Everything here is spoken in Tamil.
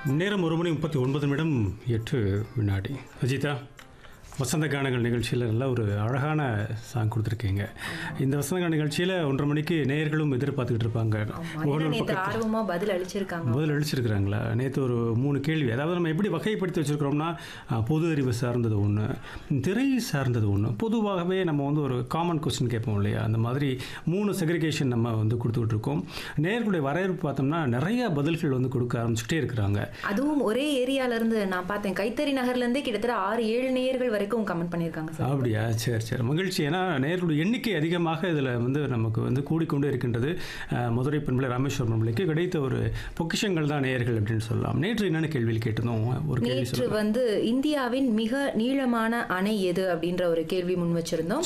நேரம் ஒரு மணி முப்பத்தி ஒன்பது நிமிடம் எட்டு வினாடி அஜிதா வசந்த கானங்கள் நிகழ்ச்சியில் நல்ல ஒரு அழகான சாங் கொடுத்துருக்கீங்க இந்த வசந்த கான நிகழ்ச்சியில் ஒன்றரை மணிக்கு நேயர்களும் எதிர்பார்த்துக்கிட்டு இருப்பாங்க முகநூல் நேற்று பக்கத்தில் ஆர்வமா பதில் அளிச்சிருக்காங்க முதல்ல அழிச்சிருக்கிறாங்களா நேற்று ஒரு மூணு கேள்வி அதாவது நம்ம எப்படி வகைப்படுத்தி வச்சுருக்கிறோம்னா அஹ், பொது அறிவு சார்ந்தது ஒன்று திரை சார்ந்தது ஒன்று பொதுவாகவே நம்ம வந்து ஒரு காமன் கொஸ்டின் கேட்போம் இல்லையா அந்த மாதிரி மூணு செக்ரிகேஷன் நம்ம வந்து கொடுத்துக்கிட்டு இருக்கோம் நேர்களுடைய வரவேற்பு பார்த்தோம்னா நிறைய பதில்கள் வந்து கொடுக்க ஆரம்பிச்சுட்டே இருக்கிறாங்க அதுவும் ஒரே ஏரியால இருந்து நான் பார்த்தேன் கைத்தறி நகர்ல இருந்தே கிட்டத்தட்ட ஆறு ஏழு நேயர்கள் வரைக்கும் கமெண்ட் பண்ணியிருக்காங்க சார் அப்படியா சரி சரி மகிழ்ச்சி ஏன்னா நேர்களுடைய எண்ணிக்கை அதிகமாக இதில் வந்து நமக்கு வந்து கூடிக்கொண்டே இருக்கின்றது அஹ், மதுரை பெண்பிள்ளை ராமேஸ்வரம் பெண்பிள்ளைக்கு கிடைத்த ஒரு பொக்கிஷங்கள் தான் நேயர்கள் அப்படின்னு சொல்லலாம் நேற்று என்னென்ன கேள்வியில் கேட்டிருந்தோம் ஒரு கேள்வி நேற்று சொல்லுங்க வந்து இந்தியாவின் மிக நீளமான அணை எது அப்படின்ற ஒரு கேள்வி முன் வச்சிருந்தோம்